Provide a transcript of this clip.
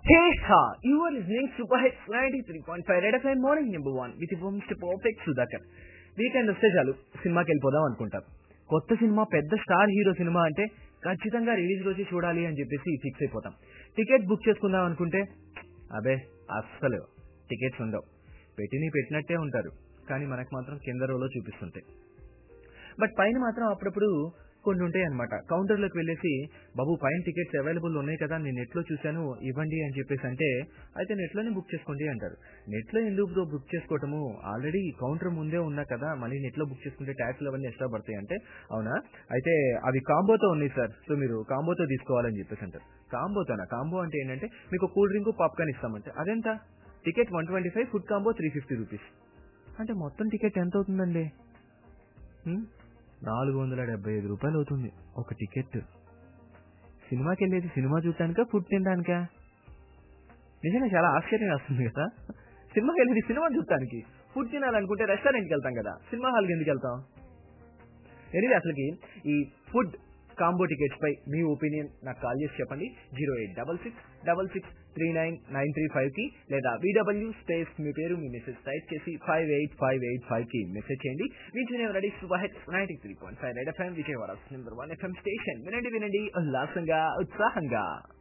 Hey ha! You are listening Super Hits 93.5 Red FM Morning Number 1 with your Mr. Perfect Sudhakar. Weekend వస్తే చాలు సినిమాకి వెళ్ళిపోదాం అనుకుంటాం కొత్త సినిమా పెద్ద స్టార్ హీరో సినిమా అంటే ఖచ్చితంగా రిలీజ్ రోజు చూడాలి అని చెప్పేసి ఫిక్స్ అయిపోతాం టికెట్ బుక్ చేసుకుందాం అనుకుంటే అబే అస్సలు టికెట్స్ ఉండవు పెట్టిని పెట్టినట్టే ఉంటారు కానీ మనకు మాత్రం కింద రోలో చూపిస్తుంటాయి బట్ పైన మాత్రం అప్పుడప్పుడు కొన్ని ఉంటాయి అనమాట కౌంటర్లోకి వెళ్ళేసి బాబు పైన టికెట్స్ అవైలబుల్ ఉన్నాయి కదా నేను నెట్లో చూశాను ఇవ్వండి అని చెప్పేసి అంటే అయితే నెట్లోనే బుక్ చేసుకోండి అంటారు నెట్లో ఎందుకు బ్రో బుక్ చేసుకోవటము ఆల్రెడీ కౌంటర్ ముందే ఉన్నా కదా మళ్ళీ నెట్లో బుక్ చేసుకుంటే ట్యాక్స్లు అవన్నీ ఎక్స్ట్రా పడతాయి అంటే అవునా అయితే అవి కాంబోతో ఉన్నాయి సార్ సో మీరు కాంబోతో తీసుకోవాలని చెప్పేసి అంటారు కాంబోతోనా కాంబో అంటే ఏంటంటే మీకు కూల్ డ్రింక్ పాప్కార్న్ ఇస్తామంటే అదెంత ticket one twenty five food combo three fifty rupees అంటే మొత్తం టికెట్ ఎంత అవుతుందండి హ్మ్? నాలుగు వందల డెబ్బై ఐదు రూపాయలు అవుతుంది ఒక టికెట్ సినిమాకి వెళ్ళేది సినిమా చూడటానికా ఫుడ్ తినడానికా నిజంగా చాలా ఆశ్చర్యం వస్తుంది కదా సినిమాకి వెళ్ళేది సినిమా చూడటానికి ఫుడ్ తినాలనుకుంటే రెస్టారెంట్కి వెళ్తాం కదా సినిమా హాల్కి ఎందుకు వెళ్తాం ఎనివే అసలుకి ఈ ఫుడ్ కాంబో టికెట్స్ పై మీ ఒపీనియన్ నాకు కాల్ చేసి చెప్పండి zero eight double six double six three nine nine three five కి లేదా బీడబ్ల్యూ స్పేస్ మీ పేరు మీ మెసేజ్ టైప్ చేసి five eight five eight five కి మెసేజ్ చేయండి వింటూనే ready super hit ninety three point five red FM Vijayawada number one FM station వినండి వినండి ఉల్లాసంగా ఉత్సాహంగా